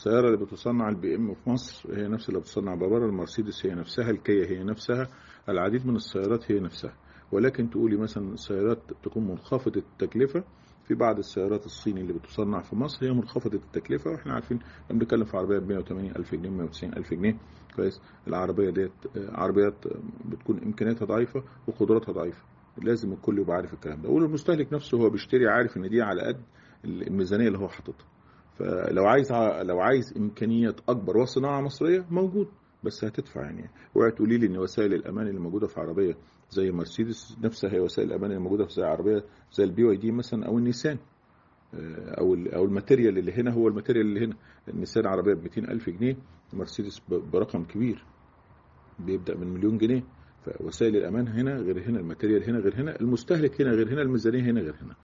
السيارة اللي بتصنع البي ام في مصر هي نفس اللي بتصنع بره المرسيدس هي نفسها الكيا هي نفسها العديد من السيارات هي نفسها ولكن تقولي مثلا السيارات تكون منخفضة التكلفة في بعض السيارات الصيني اللي بتصنع في مصر هي منخفضة التكلفة واحنا عارفين بنتكلم في عربية ب 180 ألف جنيه 190 ألف جنيه كويس العربية ديت عربيات بتكون إمكانياتها ضعيفة وقدراتها ضعيفة لازم الكل يبقى عارف الكلام ده والمستهلك نفسه هو بيشتري عارف ان دي على قد الميزانية اللي هو حاططها فلو عايز لو عايز امكانيات اكبر وصناعه مصريه موجود بس هتدفع يعني اوعي تقولي لي ان وسائل الامان اللي موجوده في عربيه زي مرسيدس نفسها هي وسائل الامان اللي موجوده في زي عربيه زي البي واي دي مثلا او النيسان او او الماتيريال اللي هنا هو الماتيريال اللي هنا النيسان عربيه ب 200 الف جنيه مرسيدس برقم كبير بيبدا من مليون جنيه فوسائل الامان هنا غير هنا الماتيريال هنا غير هنا المستهلك هنا غير هنا الميزانيه هنا غير هنا